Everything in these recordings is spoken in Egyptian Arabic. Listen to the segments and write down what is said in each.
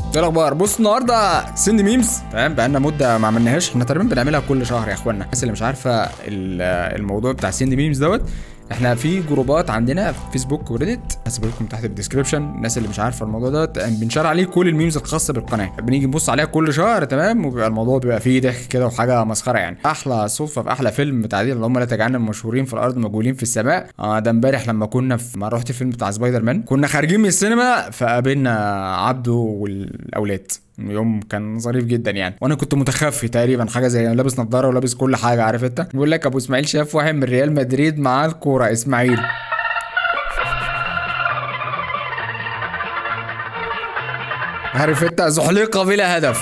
ايه الاخبار بص النهارده سند ميمز تمام بقالنا مده ما عملناهاش احنا تقريبا بنعملها كل شهر يا اخوانا الناس اللي مش عارفه ال- الموضوع بتاع سند ميمز دوت احنا في جروبات عندنا في فيسبوك وريدت هسيب لكم تحت في الديسكربشن الناس اللي مش عارفه الموضوع دوت بنشار عليه كل الميمز الخاصه بالقناه بنيجي نبص عليها كل شهر تمام وبيبقى الموضوع بيبقى فيه ضحك كده وحاجه مسخره يعني احلى صدفه في احلى فيلم تعديل اللي هم لا تجعلنا مشهورين في الارض مجهولين في السماء اه ده امبارح لما كنا في ما رحت الفيلم بتاع سبايدر مان كنا خارجين من السينما فقابلنا عبده والاولاد يوم كان ظريف جدا يعني وانا كنت متخفي تقريبا حاجه زي لابس نظاره ولابس كل حاجه عارف انت بيقول لك ابو اسماعيل شاف واحد من ريال مدريد معاه الكوره اسماعيل عارف انت زحليقه بلا هدف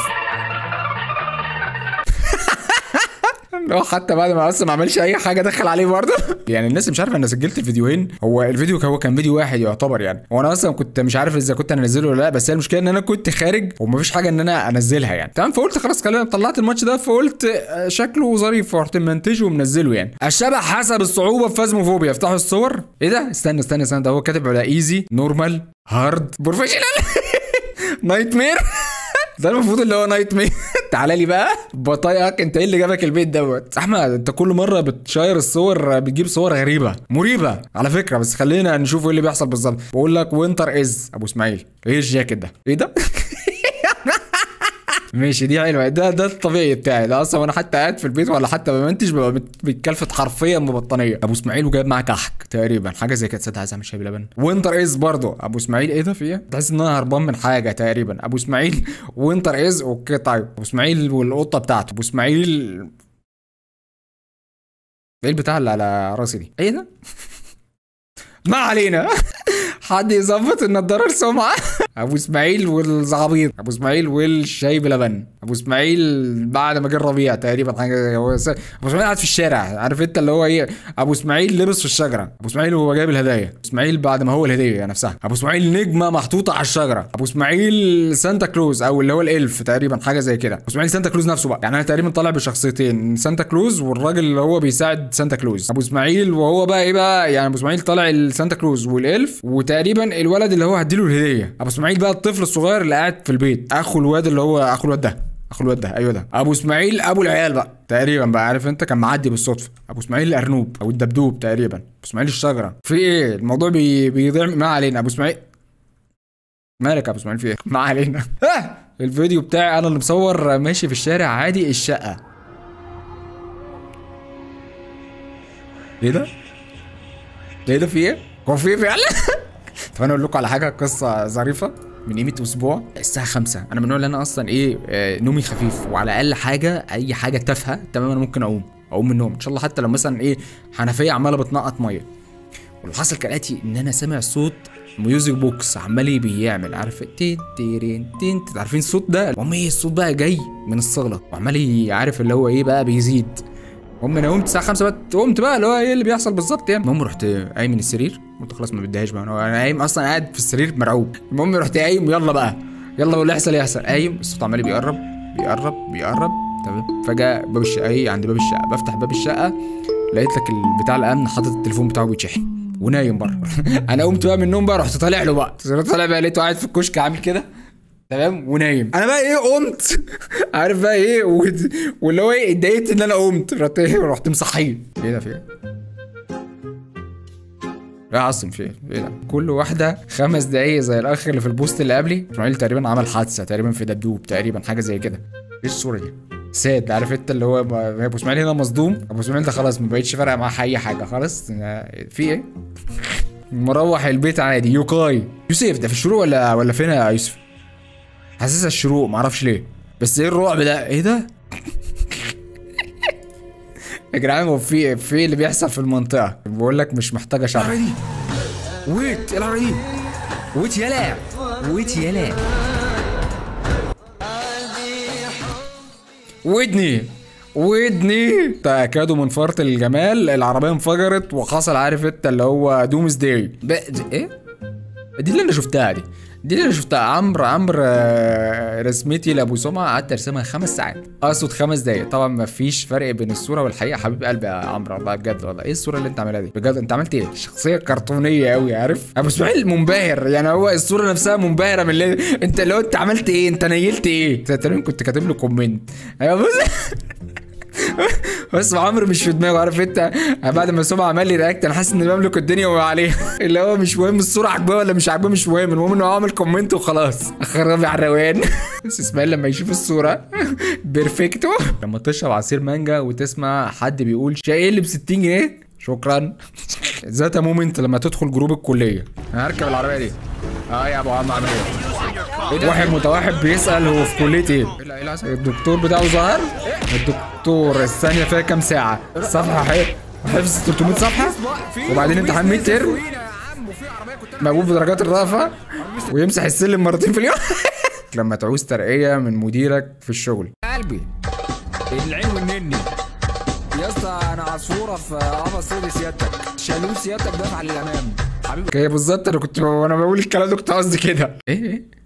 هو حتى بعد ما اصلا ما عملش اي حاجه دخل عليه برضه يعني الناس مش عارفه انا سجلت فيديوهين هو الفيديو هو كان فيديو واحد يعتبر يعني وانا اصلا كنت مش عارف اذا كنت انزله ولا لا بس هي المشكله ان انا كنت خارج ومفيش حاجه ان انا انزلها يعني تمام فقلت خلاص خلينا طلعت الماتش ده فقلت آه، شكله ظريف فرحت منتجه ومنزله يعني الشبح حسب الصعوبه في فازموفوبيا افتحوا الصور ايه ده استنى استنى استنى ده هو كاتب على ايزي نورمال هارد بروفيشنال نايت مير ده المفروض اللي هو نايت مير تعالى لي بقى بطايقك انت ايه اللي جابك البيت دوت احمد انت كل مره بتشير الصور بتجيب صور غريبه مريبه على فكره بس خلينا نشوف ايه اللي بيحصل بالظبط بقول لك وينتر از ابو اسماعيل ايه الجاكيت ده ايه ده ماشي دي حلوه ده ده الطبيعي بتاعي ده اصلا وانا حتى قاعد في البيت ولا حتى بمنتج ببقى مت- متكلفت حرفيا ببطانيه ابو اسماعيل وجايب معاه كحك تقريبا حاجه زي كده تصدق عايز اعمل شاي بلبن وينتر از برضه ابو اسماعيل ايه ده في ايه تحس ان انا هربان من حاجه تقريبا ابو اسماعيل وينتر از اوكي طيب ابو اسماعيل والقطه بتاعته ابو اسماعيل ايه البتاع اللي على راسي دي ايه ده ما علينا حد يظبط النضاره السمعه ابو اسماعيل والزعابيط ابو اسماعيل والشاي بلبن ابو اسماعيل بعد ما جه الربيع تقريبا حاجه زي- هو س- ابو اسماعيل قاعد في الشارع عارف انت اللي هو ايه ابو اسماعيل لبس في الشجره ابو اسماعيل وهو جايب الهدايا ابو اسماعيل بعد ما هو الهديه نفسها ابو اسماعيل نجمه محطوطه على الشجره ابو اسماعيل سانتا كلوز او اللي هو الالف تقريبا حاجه زي كده ابو اسماعيل سانتا كلوز نفسه بقى يعني انا تقريبا طالع بشخصيتين سانتا كلوز والراجل اللي هو بيساعد سانتا كلوز ابو اسماعيل وهو بقى ايه بقى يعني ابو اسماعيل طالع السانتا كلوز والالف وتقريبا الولد اللي هو هديله الهديه ابو اسماعيل بقى الطفل الصغير اللي قاعد في البيت اخو الواد اللي هو اخو الواد ده اخو الواد ده ايوه ده ابو اسماعيل ابو العيال بقى تقريبا بقى عارف انت كان معدي بالصدفه ابو اسماعيل الارنوب او الدبدوب تقريبا ابو اسماعيل الشجره في ايه الموضوع بي... بيضيع ما علينا ابو اسماعيل مالك يا ابو اسماعيل في ايه ما علينا آه! الفيديو بتاعي انا اللي مصور ماشي في الشارع عادي الشقه ايه ده ايه ده في ايه هو في ايه فعلا طب انا اقول لكم على حاجه قصه ظريفه من قيمه اسبوع الساعه 5 انا من النوع اللي انا اصلا ايه آه، نومي خفيف وعلى اقل حاجه اي حاجه تافهه تمام انا ممكن اقوم اقوم من النوم ان شاء الله حتى لو مثلا ايه حنفيه عماله بتنقط ميه واللي حصل كالاتي ان انا سامع صوت ميوزك بوكس عمال بيعمل عارف تين تيرين تين تين. عارفين الصوت ده المهم ايه الصوت بقى جاي من الصاله وعمال ي- عارف اللي هو ايه بقى بيزيد المهم انا قمت الساعه 5 بقى قمت بقى اللي هو ايه اللي بيحصل بالظبط يعني المهم رحت قايم من السرير قلت خلاص ما بديهاش بقى انا أنا قايم اصلا قاعد في السرير مرعوب المهم رحت قايم يلا بقى يلا واللي يحصل يحصل قايم الصوت عمال بيقرب بيقرب بيقرب تمام فجاه باب الشقه ايه عند باب الشقه بفتح باب الشقه لقيت لك ال- بتاع الامن حاطط التليفون بتاعه بيتشحن ونايم بره انا قمت بقى من النوم بقى رحت طالع له بقى رحت طالع بقى لقيته قاعد في الكشك عامل كده تمام ونايم انا بقى ايه قمت عارف بقى ايه و- واللي هو ايه اتضايقت ان انا قمت رحت ايه رحت مصحيه ايه ده في ايه يا عاصم في ايه ايه ده كل واحده خمس دقايق زي الاخ اللي في البوست اللي قبلي اسماعيل تقريبا عمل حادثه تقريبا في دبدوب تقريبا حاجه زي كده ايه الصوره دي ساد عارف انت اللي هو ما- ابو اسماعيل هنا مصدوم ابو اسماعيل ده خلاص ما بقتش فارقه معاه اي حاجه خلاص في ايه مروح البيت عادي يوكاي يوسف ده في الشروق ولا ولا فين يا يوسف حاسسها الشروق معرفش ليه بس ايه الرعب ده ايه ده يا جدعان هو في في إيه اللي بيحصل في المنطقه بقول لك مش محتاجه شرح ويت ايه العربيه دي ويت يلا ويت يلا ودني ودني تأكدوا من فرط الجمال العربية انفجرت وحصل عارف انت اللي هو دومز داي ايه دي اللي انا شفتها دي دي اللي شفتها عمرو عمرو آه، رسمتي لابو سمعه قعدت ارسمها خمس ساعات اقصد خمس دقايق طبعا ما فيش فرق بين الصوره والحقيقه حبيب قلبي يا عمرو والله بجد والله ايه الصوره اللي انت عاملها دي بجد انت عملت ايه شخصيه كرتونيه قوي عارف ابو اسماعيل منبهر يعني هو الصوره نفسها منبهره من اللي انت لو انت عملت ايه انت نيلت ايه أنت تقريبا كنت كاتب له كومنت ايوه بص بس عمرو مش في دماغه عارف انت بعد ما سمع عمل لي رياكت انا حاسس ان بملك الدنيا وهو عليها اللي هو مش مهم الصوره عجباه ولا مش عجباه مش مهم المهم ان هو عامل كومنت وخلاص خرابي على الروقان بس اسماعيل لما يشوف الصوره بيرفكتو لما تشرب عصير مانجا وتسمع حد بيقول شاي ايه اللي ب 60 جنيه شكرا ذات مومنت لما تدخل جروب الكليه انا هركب العربيه دي اه يا ابو عم عامل ايه واحد متوحد بيسال هو في كليه ايه الدكتور بتاعه ظهر الدكتور الثانيه فيها كام ساعه صفحه حفظ حفظ 300 صفحه وبعدين امتحان 100 ترم مقبول بدرجات الرأفة ويمسح السلم مرتين في اليوم لما تعوز ترقية من مديرك في الشغل قلبي العين والنني يا اسطى انا عصفوره في قفص صيد سيادتك شالوه سيادتك دافع للامام حبيبي كده بالظبط انا كنت وانا بقول الكلام ده كنت قصدي كده ايه ايه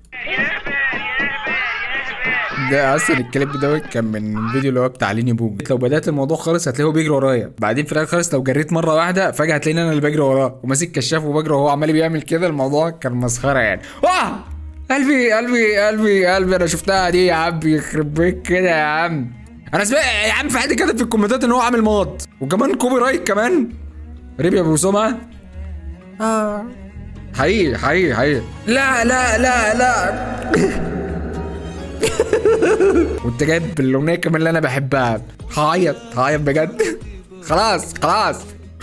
ده اصلا الكليب ده كان من الفيديو اللي هو بتاع ليني بوج لو بدات الموضوع خالص هتلاقيه بيجري ورايا بعدين في الاخر خالص لو جريت مره واحده فجاه هتلاقيني انا اللي بجري وراه وماسك كشاف وبجري وهو عمال بيعمل كده الموضوع كان مسخره يعني اه قلبي قلبي قلبي قلبي انا شفتها دي يا عم يخرب بيك كده يا عم انا سمعت يا عم في حد كاتب في الكومنتات ان هو عامل ماض وكمان كوبي رايت كمان ريب يا ابو سمعه اه حقيقي حقيقي حقيقي لا لا لا لا وانت جايب الاغنيه كمان اللي انا بحبها هعيط هعيط بجد خلاص خلاص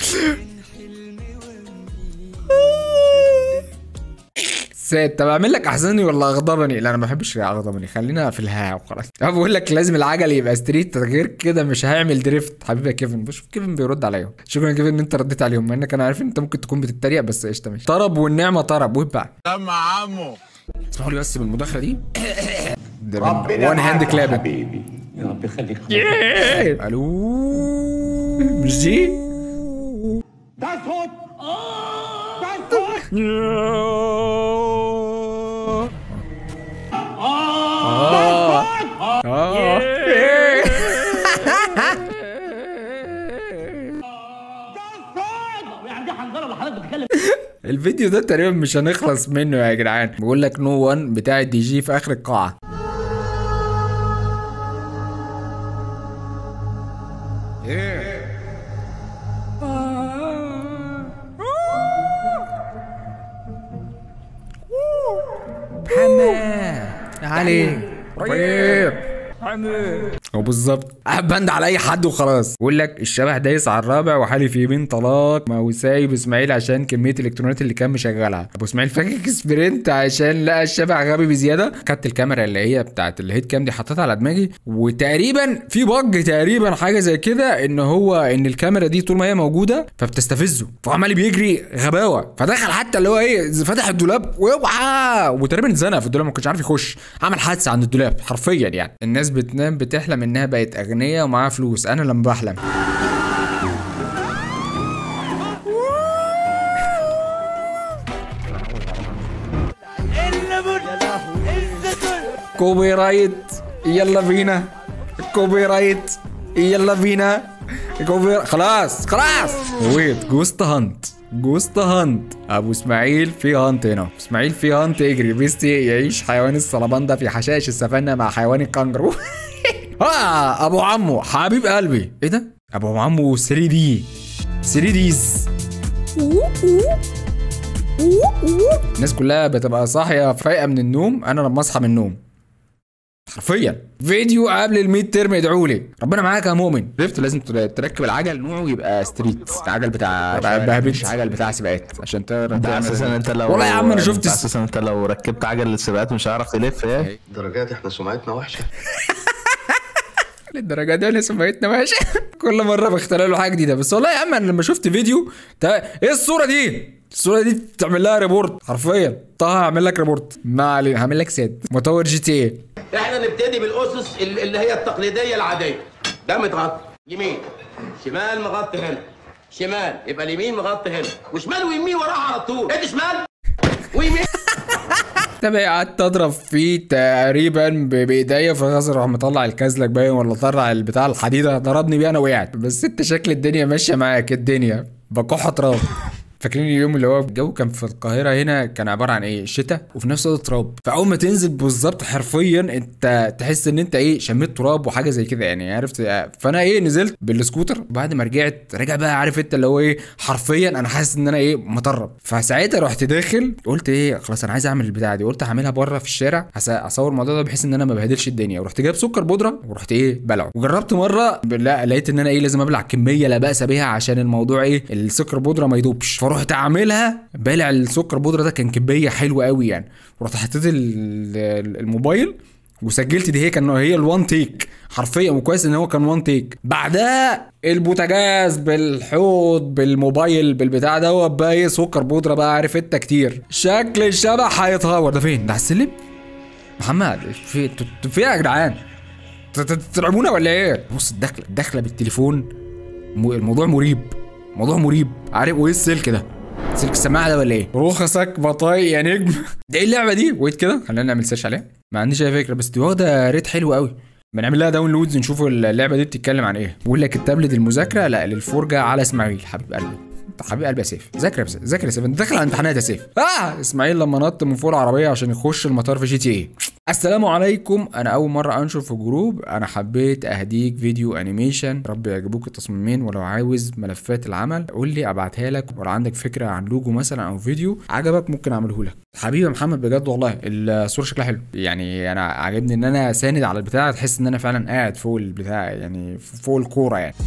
سيد طب اعمل لك احزني ولا اغضبني لا انا ما بحبش اغضبني خلينا في الها وخلاص انا بقول لك لازم العجل يبقى ستريت غير كده مش هيعمل دريفت حبيبي يا كيفن بشوف كيفن بيرد عليا شكرا يا كيفن ان انت رديت عليهم مع انك انا عارف ان انت ممكن تكون بتتريق بس قشطه ماشي طرب والنعمه طرب وبع سمع عمو اسمحوا لي بس بالمداخله دي ده ربنا وان هاند معاك يا كلاب حبيبي يا رب يخليك الو مش دي تسكت تسكت اه يعني دي حنجره اللي حضرتك بتتكلم الفيديو ده تقريبا مش هنخلص منه يا جدعان بقول لك نو وان بتاع الدي جي في اخر القاعه محمد علي طيب هو بالظبط بند على اي حد وخلاص بقول لك الشبح دايس على الرابع وحالف يمين طلاق ما هو سايب اسماعيل عشان كميه الالكترونات اللي كان مشغلها ابو اسماعيل فاكك سبرنت عشان لقى الشبح غبي بزياده خدت الكاميرا اللي هي بتاعت الهيد كام دي حطيتها على دماغي وتقريبا في بج تقريبا حاجه زي كده ان هو ان الكاميرا دي طول ما هي موجوده فبتستفزه فعمال بيجري غباوه فدخل حتى اللي هو ايه فتح الدولاب واوعى وتقريبا اتزنق في الدولاب ما كانش عارف يخش عمل حادثه عند الدولاب حرفيا يعني الناس بتنام بتحلم انها بقت اغنياء ومعاها فلوس انا لما بحلم كوبي رايت يلا بينا كوبي رايت يلا بينا كوبي خلاص خلاص ويت جوست هانت جوست هانت ابو اسماعيل في هانت هنا اسماعيل في هانت يجري بيستي يعيش حيوان الصلباندا في حشائش السفنه مع حيوان الكانجرو اه ابو عمو حبيب قلبي ايه ده ابو عمو 3 دي 3 ديز الناس كلها بتبقى صاحيه فايقه من النوم انا لما اصحى من النوم حرفيا فيديو قبل الميد ترم ادعوا لي ربنا معاك يا مؤمن عرفت لازم تر- تركب العجل نوعه يبقى ستريت العجل بتاع بهبت مش عجل بتاع سباقات عشان تقدر ده تعمل- اساسا انت لو والله يا عم انا شفت انت اساسا انت لو ركبت عجل للسباقات مش هعرف تلف ايه درجات احنا سمعتنا وحشه للدرجه دي انا سمعتنا ماشي كل مره بخترع له حاجه جديده بس والله يا عم انا لما شفت فيديو تا... ايه الصوره دي الصوره دي تعمل لها ريبورت حرفيا طه هعمل لك ريبورت ما علينا هعمل لك سيد مطور جي تي ايه احنا نبتدي بالاسس ال- اللي هي التقليديه العاديه ده متغطي يمين شمال مغطي هنا شمال يبقى اليمين مغطي هنا وشمال ويمين وراها على طول ادي شمال ويمين تابع قعدت اضرب فيه تقريبا ب- بايديا في الغاز راح مطلع الكازلك باين ولا طلع البتاع الحديده ضربني بيه انا وقعت بس انت شكل الدنيا ماشيه معاك الدنيا بكح تراب فاكرين اليوم اللي هو الجو كان في القاهره هنا كان عباره عن ايه شتاء وفي نفس الوقت تراب فاول ما تنزل بالظبط حرفيا انت تحس ان انت ايه شميت تراب وحاجه زي كده يعني عرفت فانا ايه نزلت بالسكوتر بعد ما رجعت راجع بقى عارف انت اللي هو ايه حرفيا انا حاسس ان انا ايه مطرب فساعتها رحت داخل قلت ايه خلاص انا عايز اعمل البتاعه دي قلت هعملها بره في الشارع هس- اصور الموضوع ده بحيث ان انا ما بهدلش الدنيا ورحت جايب سكر بودره ورحت ايه بلعه وجربت مره لا لقيت ان انا ايه لازم ابلع كميه لا باس بها عشان الموضوع ايه السكر بودره ما يدوبش فرحت اعملها بالع السكر بودره ده كان كميه حلوه قوي يعني ورحت حطيت ال- ال- الموبايل وسجلت دي هي كان هي الوان تيك حرفيا وكويس ان هو كان وان تيك بعدها البوتاجاز بالحوض بالموبايل بالبتاع دوت بقى ايه سكر بودره بقى عارف انت كتير شكل الشبح هيتهور ده فين ده على السلم محمد في انتوا انتوا في ايه يا جدعان ت- ت- ترعبونا ولا ايه بص الدخله الدخله بالتليفون م- الموضوع مريب موضوع مريب عارف وايه السلك ده سلك السماعه ده ولا ايه رخصك بطايق يا نجم ده ايه اللعبه دي ويت كده خلينا نعمل سيرش عليها ما عنديش اي فكره بس دي واخده ريت حلو قوي بنعمل لها داونلودز نشوف اللعبه دي بتتكلم عن ايه بيقول لك التابلت المذاكره لا للفرجه على اسماعيل حبيب قلبي انت حبيب قلبي يا سيف ذاكر يا سيف ذاكر يا سيف انت داخل على امتحانات يا سيف اه اسماعيل لما نط من فوق العربيه عشان يخش المطار في جي تي ايه السلام عليكم انا اول مره انشر في جروب انا حبيت اهديك فيديو انيميشن رب يعجبوك التصميمين ولو عاوز ملفات العمل قول لي ابعتها لك ولو عندك فكره عن لوجو مثلا او فيديو عجبك ممكن اعمله لك حبيبي يا محمد بجد والله الصوره شكلها حلو يعني انا عاجبني ان انا ساند على البتاع تحس ان انا فعلا قاعد فوق البتاع يعني فوق الكوره يعني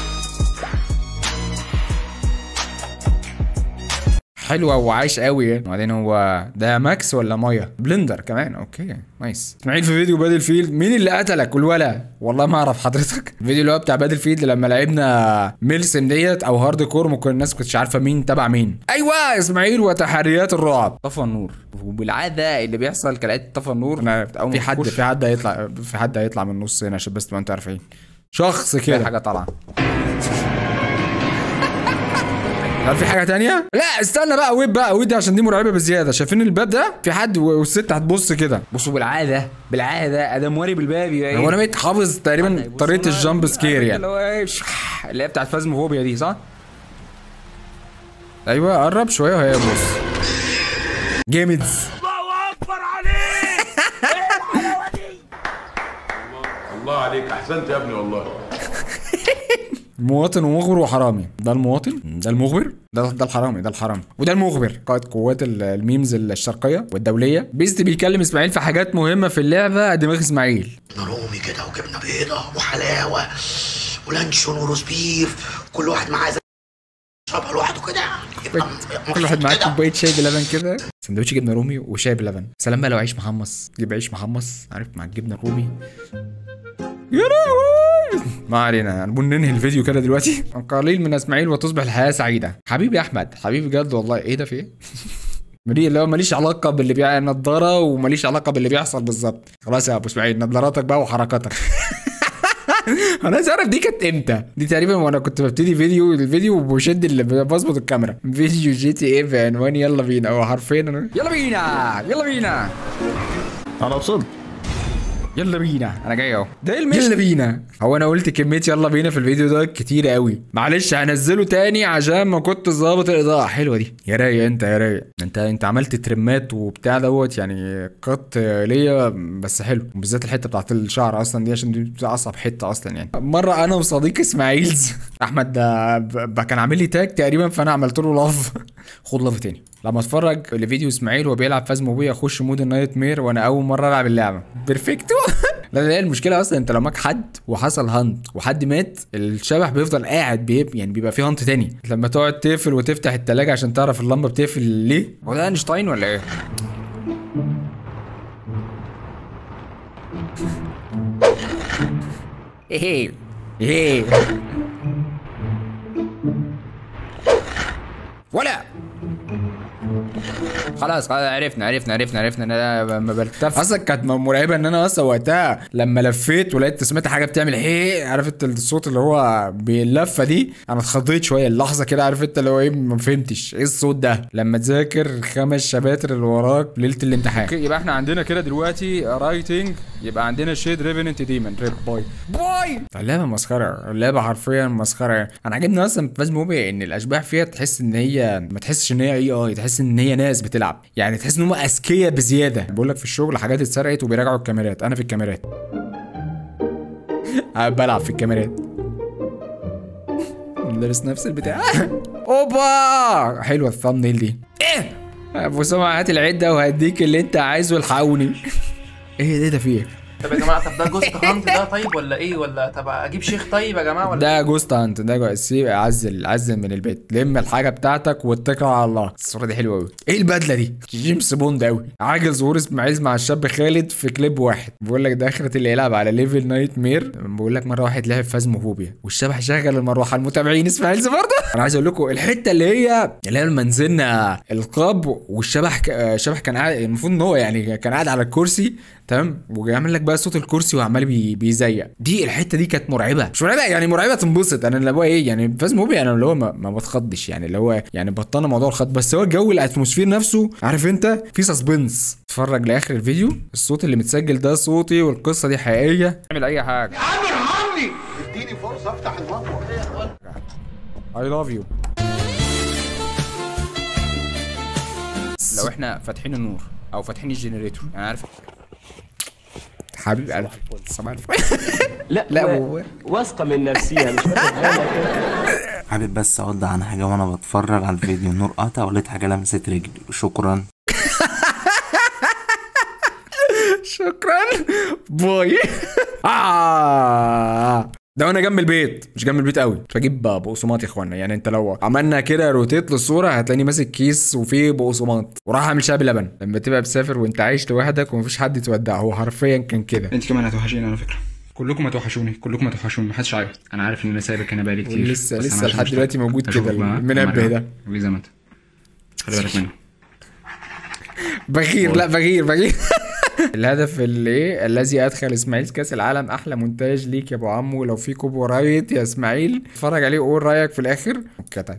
حلوه وعايش قوي يعني وبعدين هو ده ماكس ولا مايا بلندر كمان اوكي نايس اسماعيل في فيديو بادل فيلد مين اللي قتلك والولا والله ما اعرف حضرتك الفيديو اللي هو بتاع بادل فيلد لما لعبنا ميلسن ديت او هارد كور ممكن الناس كنتش عارفه مين تبع مين ايوه اسماعيل وتحريات الرعب طفى النور وبالعاده اللي بيحصل كالعاده طفى النور انا في حد في حد هيطلع في حد هيطلع من النص هنا عشان بس تبقى انتوا عارفين شخص كده حاجه طالعه هل في حاجة تانية؟ لا استنى بقى ويب بقى ويب دي عشان دي مرعبة بزيادة شايفين الباب ده؟ في حد و- والست هتبص كده بصوا بالعادة بالعادة ادم واري بالباب يبقى هو انا بقيت حافظ تقريبا طريقة الجامب سكير يعني اللي هو ايه شح، اللي هي بتاعت فازموفوبيا دي صح؟ ايوه قرب شوية وهي بص جامد الله عليك احسنت يا ابني والله مواطن ومخبر وحرامي ده المواطن ده المخبر ده ده الحرامي ده الحرامي وده المخبر قائد قوات ال- الميمز الشرقيه والدوليه بيست بيكلم اسماعيل في حاجات مهمه في اللعبه دماغ اسماعيل جبنه رومي كده وجبنه بيضه وحلاوه ولانشون وروز بيف كل واحد معاه زي يشربها لوحده كده يبقى كل واحد معاه كده. كوبايه شاي بلبن كده سندوتش جبنه رومي وشاي بلبن سلام بقى لو عيش محمص جيب عيش محمص عارف مع الجبنه الرومي يا لهوي ما علينا هنقول ننهي الفيديو كده دلوقتي قليل من اسماعيل وتصبح الحياه سعيده حبيبي يا احمد حبيبي بجد والله ايه ده في ايه مالي اللي هو ماليش علاقه باللي بيع النضاره وماليش علاقه باللي بيحصل بالظبط خلاص يا ابو اسماعيل نضاراتك بقى وحركاتك انا عايز اعرف دي كانت امتى دي تقريبا وانا كنت ببتدي فيديو الفيديو وبشد اللي بظبط الكاميرا فيديو جي تي ايه بعنوان يلا بينا هو حرفيا انا يلا بينا يلا بينا انا وصلت يلا بينا انا جاي اهو ده المشي يلا بينا هو انا قلت كميه يلا بينا في الفيديو ده كتير قوي معلش هنزله تاني عشان ما كنت ظابط الاضاءه حلوه دي يا رايق انت يا رايق انت انت عملت ترمات وبتاع دوت يعني قط ليا بس حلو بالذات الحته بتاعت الشعر اصلا دي عشان دي بتبقى اصعب حته اصلا يعني مره انا وصديقي اسماعيل احمد ده ب- ب- كان عامل لي تاج تقريبا فانا عملت له لاف خد لاف تاني لما اتفرج لفيديو اسماعيل وهو بيلعب فازموبيا اخش مود النايت مير وانا اول مره العب اللعبه بيرفكتو لا لا المشكله اصلا انت لو معاك حد وحصل هانت وحد مات الشبح بيفضل قاعد بيب يعني بيبقى فيه هانت تاني لما تقعد تقفل وتفتح التلاجة عشان تعرف اللمبه بتقفل ليه هو ده اينشتاين ولا ايه ايه ايه ولا خلاص خلاص عرفنا عرفنا عرفنا عرفنا ان انا ما بلتف اصلا كانت مرعبه ان انا اصلا وقتها لما لفيت ولقيت سمعت حاجه بتعمل هي عارف انت الصوت اللي هو باللفه دي انا اتخضيت شويه اللحظه كده عارف انت اللي هو ايه ما فهمتش ايه الصوت ده لما تذاكر خمس شباتر اللي وراك ليله الامتحان اوكي يبقى احنا عندنا كده دلوقتي رايتنج يبقى عندنا شيد ريفننت ديمون ريب باي باي اللعبه مسخره اللعبه حرفيا مسخره انا عاجبني اصلا في فاز موبي ان الاشباح فيها تحس ان هي ما تحسش ان هي اي اي تحس ان هي ناس بتلعب يعني تحس ان هم اذكياء بزياده بقول لك في الشغل حاجات اتسرقت وبيراجعوا الكاميرات انا في الكاميرات أنا بلعب في الكاميرات لابس نفس البتاع اوبا حلوه الثامنيل دي ايه ابو سمعه هات العده وهديك اللي انت عايزه الحقوني ايه ده ده في ايه طب يا جماعه طب ده جوست هانت ده طيب ولا ايه ولا طب اجيب شيخ طيب يا جماعه ولا ده جوست هانت ده جو- سيب عزل عزل من البيت لم الحاجه بتاعتك واتكل على الله الصوره دي حلوه قوي ايه البدله دي جيمس بوند قوي عاجل ظهور اسماعيل مع الشاب خالد في كليب واحد بيقول لك ده اخره اللي يلعب على ليفل نايت مير بقول لك مره واحد لعب فازموفوبيا والشبح شغل المروحه المتابعين اسماعيل برضه انا عايز اقول لكم الحته اللي هي اللي هي لما نزلنا القاب والشبح ك... آه، الشبح كان قاعد المفروض ان هو يعني كان قاعد على الكرسي تمام ويعمل لك بقى صوت الكرسي وعمال بي... بيزيق دي الحته دي كانت مرعبه مش مرعبه يعني مرعبه تنبسط انا اللي هو ايه يعني فاز موبي انا اللي هو ما, ما بتخضش يعني اللي هو يعني بطلنا موضوع الخض بس هو الجو الاتموسفير نفسه عارف انت في سسبنس اتفرج لاخر الفيديو الصوت اللي متسجل ده صوتي والقصه دي حقيقيه اعمل اي حاجه عم ارحمني اديني فرصه افتح المطوه اي لاف يو لو احنا فاتحين النور او فاتحين الجنريتور انا عارف حبيب قلبي صباح الفل لا لا و- هو واثقه من نفسها مش واخد بالك حابب بس اوضح عن حاجه وانا بتفرج على الفيديو النور قطع ولقيت حاجه لمست رجلي شكرا شكرا باي آه. ده وانا جنب البيت مش جنب البيت قوي مش بجيب بقسماط يا اخوانا يعني انت لو عملنا كده روتيت للصوره هتلاقيني ماسك كيس وفيه بقسماط وراح اعمل شاي بلبن لما تبقى مسافر وانت عايش لوحدك ومفيش حد تودعه هو حرفيا كان كده انت كمان هتوحشيني على فكره كلكم هتوحشوني كلكم هتوحشوني محدش عارف انا عارف ان انا سايبك هنا بقالي كتير ولسه- بس لسه أنا عشان لحد مش دلوقتي طايق. موجود أشوفك كده بقى المنبه مرة. ده. وإيه زي ما انت خلي بالك منه بغير لا بغير بغير الهدف اللي ايه الذي ادخل اسماعيل كاس العالم احلى مونتاج ليك يا ابو عمو لو في كوبو رايت يا اسماعيل اتفرج عليه وقول رايك في الاخر اوكي طيب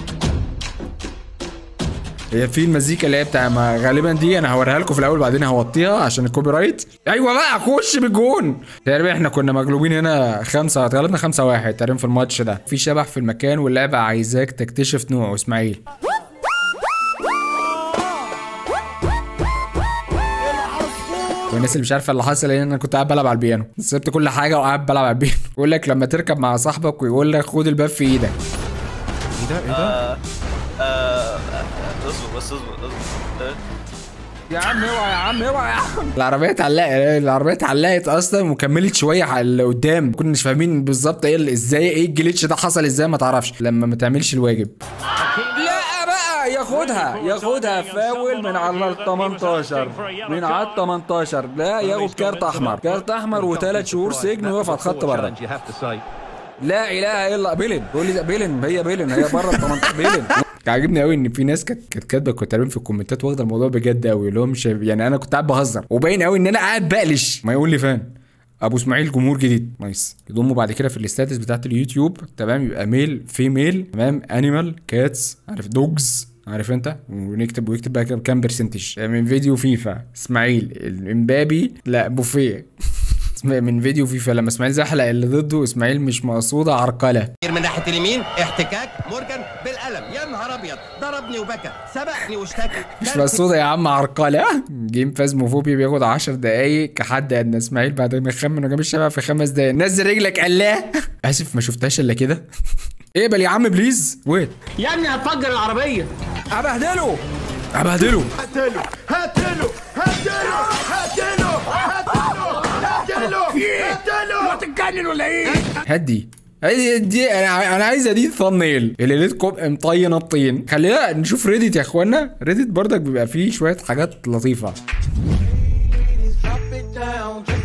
هي في المزيكا اللي هي بتاع ما غالبا دي انا هوريها لكم في الاول بعدين هوطيها عشان الكوبي رايت ايوه بقى خش بالجون تقريبا احنا كنا مغلوبين هنا خمسة اتغلبنا خمسة واحد تقريبا في الماتش ده في شبح في المكان واللعبة عايزاك تكتشف نوعه اسماعيل والناس اللي مش عارفه اللي حصل ان انا كنت قاعد بلعب على البيانو سبت كل حاجه وقاعد بلعب على البيانو يقول لك لما تركب مع صاحبك ويقول لك خد الباب في ايدك ايه ده ايه ده اصبر بس اصبر اصبر يا عم اوعى يا عم اوعى يا عم العربيه اتعلقت العربيه اتعلقت اصلا وكملت شويه على اللي قدام ما كناش فاهمين بالظبط ايه اللي- ازاي ايه الجليتش ده حصل ازاي ما تعرفش لما ما تعملش الواجب لا بقى ياخدها ياخدها فاول من على ال 18 من على ال 18 لا ياخد كارت احمر كارت احمر وثلاث شهور سجن ويقف على الخط بره لا اله الا بيلن بيقول لي ده بيلن هي بيلن هي بره ال 18 بيلن كان عاجبني قوي ان في ناس كانت كانت كاتبه كنت تقريبا في الكومنتات واخده الموضوع بجد قوي اللي هو مش يعني انا كنت قاعد بهزر وباين قوي ان انا قاعد بقلش ما يقول لي فان ابو اسماعيل جمهور جديد نايس يضموا بعد كده في الاستاتس بتاعت اليوتيوب تمام يبقى ميل فيميل تمام انيمال كاتس عارف دوجز عارف انت ونكتب ويكتب بقى كام برسنتج من فيديو فيفا اسماعيل امبابي لا بوفيه من فيديو فيفا لما اسماعيل زحلق اللي ضده اسماعيل مش مقصوده عرقله من ناحيه اليمين احتكاك مورجان بالقلم يا نهار ابيض ضربني وبكى سبقني واشتكى مش مقصوده يا عم عرقله جيم فازموفوبيا بياخد 10 دقايق كحد ادنى اسماعيل بعد ما يخمن وجاب الشبع في خمس دقايق نزل رجلك الله اسف ما شفتهاش الا كده اقبل يا عم بليز ويت يا ابني هتفجر العربيه ابهدله ابهدله هاتله هاتله هاتله هاتله هاتله هاتله هتتجنن ولا ايه؟ هدي هدي دي انا انا عايزه دي ثامنيل اللي ليتكم مطينه الطين خلينا نشوف ريديت يا اخوانا ريديت برضك بيبقى فيه شويه حاجات لطيفه Drop it down, just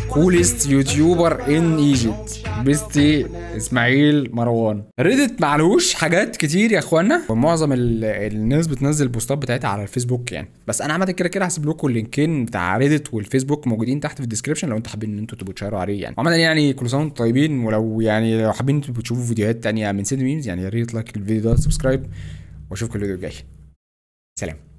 كولست يوتيوبر ان ايجيبت بيستي اسماعيل مروان ريدت معلوش حاجات كتير يا اخوانا ومعظم ال- الناس بتنزل البوستات بتاعتها على الفيسبوك يعني بس انا عامه كده كده هسيب لكم اللينكين بتاع ريدت والفيسبوك موجودين تحت في الديسكربشن لو انتوا حابين ان انتوا تبقوا تشيروا عليه يعني عامه يعني كل سنه وانتم طيبين ولو يعني لو حابين انتوا تشوفوا فيديوهات تانية من سيد ميمز يعني يا ريت لايك الفيديو ده سبسكرايب واشوفكم الفيديو الجاي سلام